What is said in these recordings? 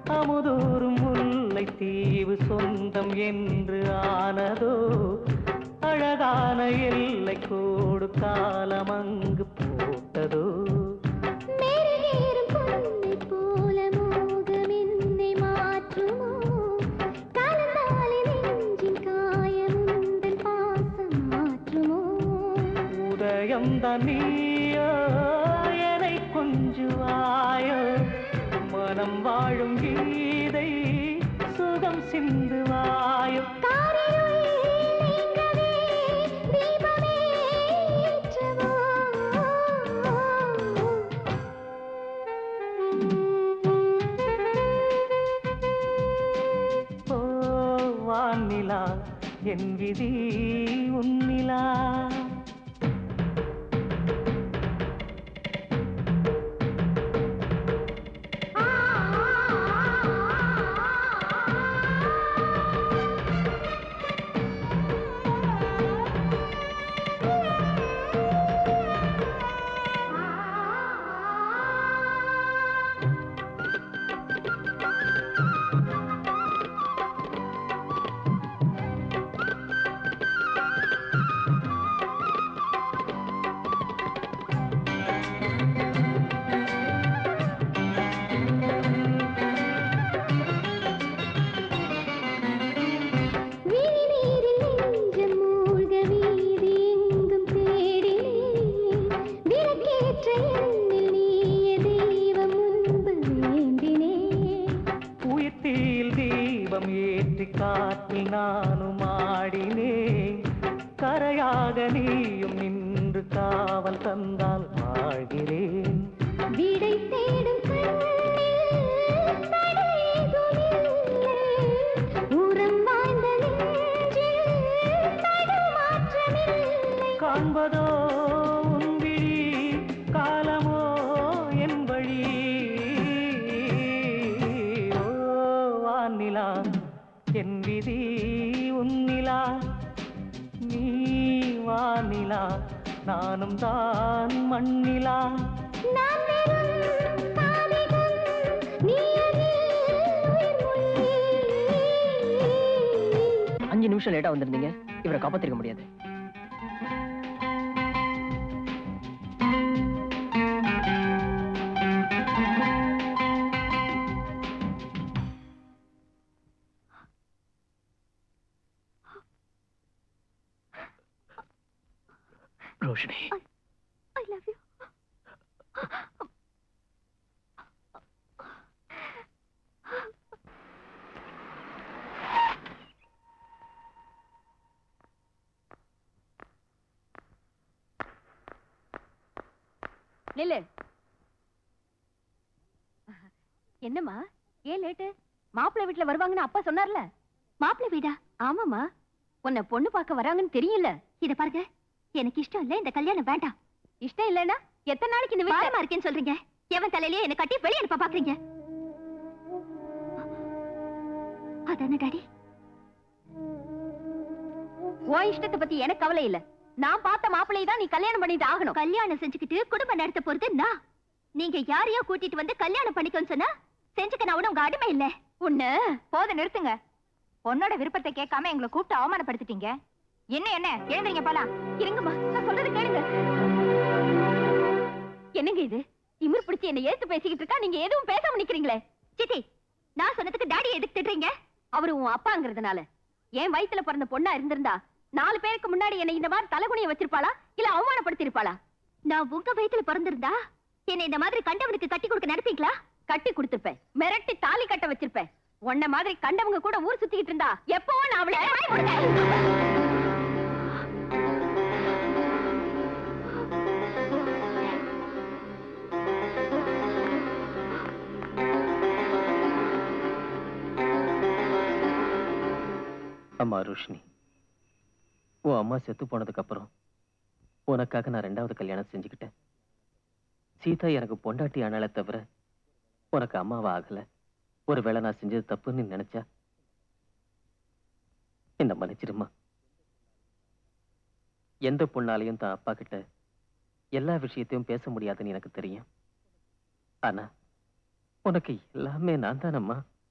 அமுதூரும் முல்லை தீவு சொந்தம் என்று ஆனதோ அழகான எல்லை கோடு காலம் அங்கு போட்டதோ மெருகேறும் பொன்னைப் போல மோகம் என்னை மாற்றுமோ? கலந்தாலே நெஞ்சின் காயம் உந்தன் பாசம் மாற்றுமோ? உதயம் தனியோ எனை கொஞ்சுவாயோ மனம் வாழும் கீதை சுகம் சிந்துவாயோ காரிருள் நீங்கவே தீபமே ஏற்றவோ? ஓ வானிலா என் விதி உன்னிலா விழிநீரில் நெஞ்சம் மூழ்க வீதி எங்கும் தேடினேன். விளக்கேற்ற எண்ணில் நீயே தெய்வம் முன்பு வேண்டினேன். உயிர்த்தீயில் தீபம் ஏற்றி காற்றில் நானும் ஆடினேன் கரையாக நீயும் நின்று காவல் தந்தால் வாழ்கிறேன் விடை தேடும் கண்ணில் தடையேதும் இல்லை. உரம் வாய்ந்த நெஞ்சில் தடுமாற்றமில்லை. காண்பதோ உன் விழி காலமோ என் வழி ஓ வானிலா என் விதி உன்னிலா நீ வானிலா நானும் தான் மண்ணிலா நான் வெறும் காவிகம், நீ அதில் உயிர்மொழி. அஞ்சு நிமிஷம் லேட்டா வந்திருந்தீங்க இவரை காப்பாத்திருக்க முடியாது ரோஷினி I love you. நில்லு என்னம்மா ஏன் லேட்டு மாப்பிள்ளை வீட்டுல வருவாங்கன்னு அப்பா சொன்னார்ல மாப்பிள்ளை வீடா ஆமாம்மா உன்னை பொண்ணு பார்க்க வராங்கன்னு தெரியல இத பாருங்க எனக்கு இஷ்டம் இல்ல இந்த கல்யாணம் வேண்டாம் இஷ்டம் இல்லைன்னா எத்தனை நாளைக்கு இந்த வீட்டுல பாரமா இருக்கேன்னு சொல்றீங்க எவன் தலையிலயே என்ன கட்டி வெளியே அனுப்ப பாக்குறீங்க அதானே டாடி உன் இஷ்டத்தை பத்தி எனக்கு கவலை இல்ல நான் பார்த்த மாப்பிள்ளையை தான் நீ கல்யாணம் பண்ணிட்டு ஆகணும் கல்யாணம் செஞ்சுக்கிட்டு குடும்பம் நடத்த போறது நான் நீங்க யாரையோ கூட்டிட்டு வந்து கல்யாணம் பண்ணிக்கோன்னு சொன்னா செஞ்சுக்க நான் ஒண்ணும் உங்க அடிமை இல்ல உன்ன போத நிறுத்துங்க பொண்ணோட விருப்பத்தை கேட்காம எங்களை கூப்பிட்டு அவமானப்படுத்திட்டீங்க என்ன என்ன எழுந்துறீங்க போலாம் இருங்கம்மா நான் சொல்றது கேளுங்க என்னங்க இது திமிர் பிடிச்சு என்ன ஏத்து பேசிக்கிட்டு இருக்கா நீங்க எதுவும் பேசாம நிக்கிறீங்களே சித்தி நான் சொன்னதுக்கு டாடி எதுக்கு திட்டுறீங்க அவரு உன் அப்பாங்கிறதுனால என் வயித்துல பிறந்த பொண்ணா இருந்திருந்தா நாலு பேருக்கு முன்னாடி என்னை இந்த மாதிரி தலைகுனிய வச்சிருப்பாளா இல்ல அவமானப்படுத்திருப்பாளா நான் உங்க வயித்துல பிறந்திருந்தா என்னை இந்த மாதிரி கண்டவனுக்கு கட்டி கொடுக்க நடப்பீங்களா கட்டி கொடுத்திருப்பேன் மிரட்டி தாலி கட்ட வச்சிருப்பேன் உன்ன மாதிரி கண்டவங்க கூட ஊர் சுத்திக்கிட்டு இருந்தா எப்பவோ நான் அவளை அம்மா ரோஷினி உன் அம்மா செத்து போனதுக்கு அப்புறம் உனக்காக நான் ரெண்டாவது கல்யாணம் செஞ்சுக்கிட்டேன் சீதா எனக்கு பொண்டாட்டி ஆனாலே தவிர உனக்கு அம்மாவா ஆகல ஒருவேளை நான் செஞ்சது தப்புன்னு நீ நினைச்சா என்ன மன்னிச்சிருமா எந்த பொண்ணாலையும் தான் அப்பா கிட்ட எல்லா விஷயத்தையும் பேச முடியாதுன்னு எனக்கு தெரியும் ஆனா உனக்கு எல்லாமே நான் தானம்மா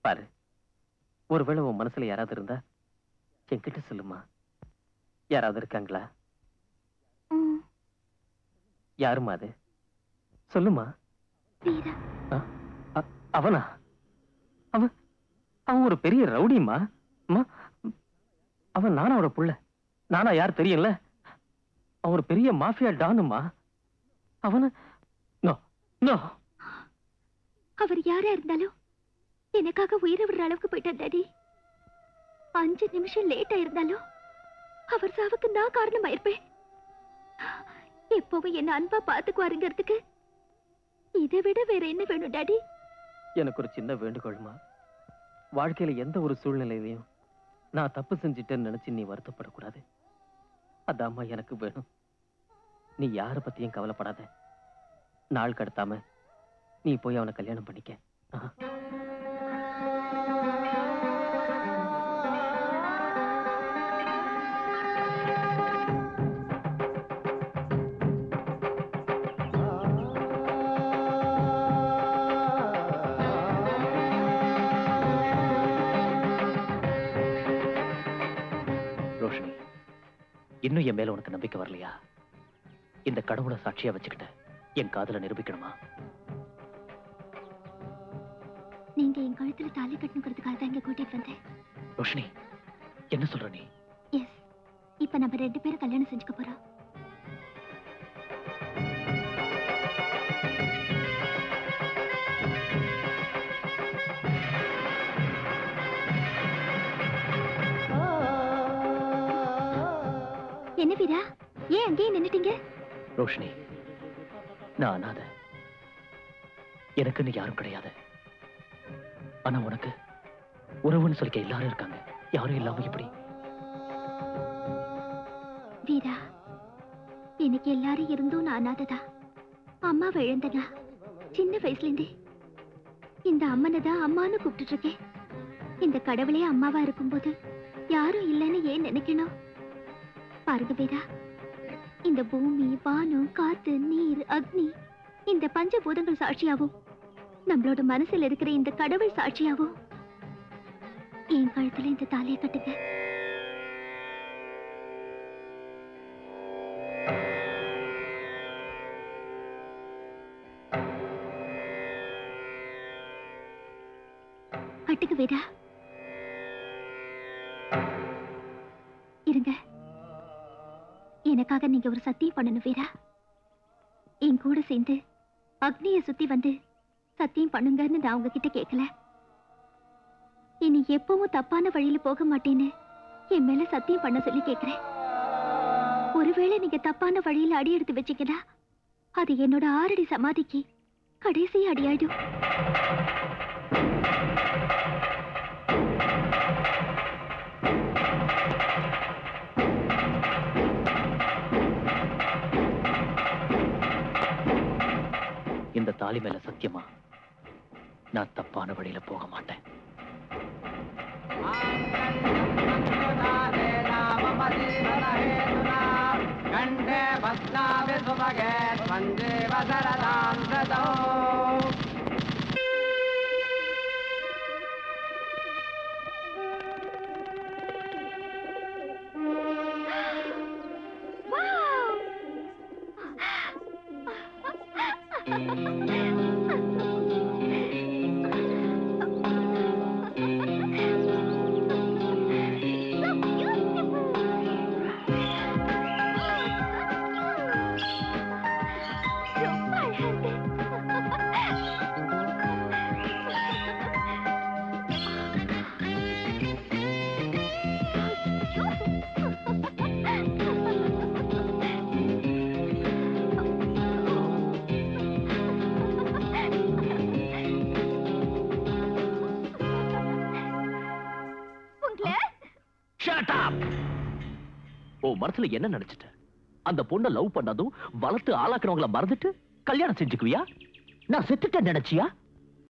பாரு ஒருவேளை உன் மனசுல யாராவது இருந்தா என்கிட்ட சொல்லுமா யாராவது இருக்காங்களா ம், யாருமா அது சொல்லுமா வீரா அ- அவனா அவன் அவன் ஒரு பெரிய ரவுடிமா அம்மா, அவன் நானாவோட புள்ள நானா யார் தெரியல அவன் ஒரு பெரிய மாஃபியா டானுமா அவன நோ நோ அவர் யாரா இருந்தாலும் எனக்காக உயிரை விடுற அளவுக்கு போயிட்டார் டாடி அஞ்சு நிமிஷம் லேட் ஆயிருந்தாலும் அவர் சாவுக்கு நான் காரணமாயிருப்பேன் எப்பவும் என்ன அன்பா பாத்துக்குவாருங்கிறதுக்கு இதை விட வேற என்ன வேணும் டாடி எனக்கு ஒரு சின்ன வேண்டுகோள்மா வாழ்க்கையில எந்த ஒரு சூழ்நிலையிலையும் நான் தப்பு செஞ்சிட்டேன்னு நினைச்சு நீ வருத்தப்படக்கூடாது அதாம்மா எனக்கு வேணும் நீ யார பத்தியும் கவலைப்படாத நாள் கடத்தாம நீ போய் அவனை கல்யாணம் பண்ணிக்க ஆஹா. ரோஷினி இன்னும் என் மேல உனக்கு நம்பிக்கை வரலையா இந்த கடவுளை சாட்சியா வச்சுக்கிட்ட என் காதல நிரூபிக்கணுமா நீங்க என் கழுத்துல தாலி கட்டணுங்கிறதுக்காக தான் இங்க கூட்டிட்டு வந்தேன் ரோஷினி என்ன சொல்ற நீ எஸ் இப்ப நம்ம ரெண்டு பேரும் கல்யாணம் செஞ்சுக்க போறோம் என்ன வீரா ஏன் அங்கேயே நின்னுட்டீங்க ரோஷினி நான் அனாதை எனக்குன்னு யாரும் கிடையாது ஆனா உனக்கு உறவுன்னு சொல்லிக்க எல்லாரும் இருக்காங்க யாரும் இல்லாம இப்படி வீரா எனக்கு எல்லாரும் இருந்தும் நான் அனாதைதான் அம்மாவை இழந்தனா சின்ன வயசுல இருந்தே இந்த அம்மனை தான் அம்மான்னு கூப்பிட்டுட்டு இருக்கேன் இந்த கடவுளே அம்மாவா இருக்கும்போது யாரும் இல்லைன்னு ஏன் நினைக்கணும் பாருங்க வீரா இந்த பூமி வானம் காத்து நீர் அக்னி இந்த பஞ்சபூதங்கள் சாட்சியாவும் நம்மளோட மனசுல இருக்கிற இந்த கடவுள் சாட்சியாவும் என் கழுத்துல இந்த தாலியை கட்டுங்க கட்டுக்கு வீரா இருங்க எனக்காக நீங்க ஒரு சத்தியம் பண்ணணும் வீரா என் கூட சேர்ந்து அக்னிய சுத்தி வந்து சத்தியம் பண்ணுங்கன்னு நான் உங்ககிட்ட கேட்கல இனி எப்பவும் தப்பான வழியில போக மாட்டேன்னு என் மேல சத்தியம் பண்ண சொல்லி கேக்குறேன் ஒருவேளை நீங்க தப்பான வழியில அடி எடுத்து வச்சீங்கன்னா அது என்னோட ஆறடி சமாதிக்கு கடைசி அடியாயிடும் இந்த தாலி மேல சத்தியமா நான் தப்பான வழியில போக மாட்டேன் கண்டே பத்னாவி சுபகே சஞ்சீவ சரதாம் சதோ ரொம்ப அழகா இருக்கு. உங்களை Shut up! ஓ மனசுல என்ன நினைச்சிட்ட அந்த பொண்ணை லவ் பண்ணதும் வளர்த்து ஆளாக்குனவங்கள மறந்துட்டு கல்யாணம் செஞ்சுக்குவியா நான் செத்துட்டேன் நினைச்சியா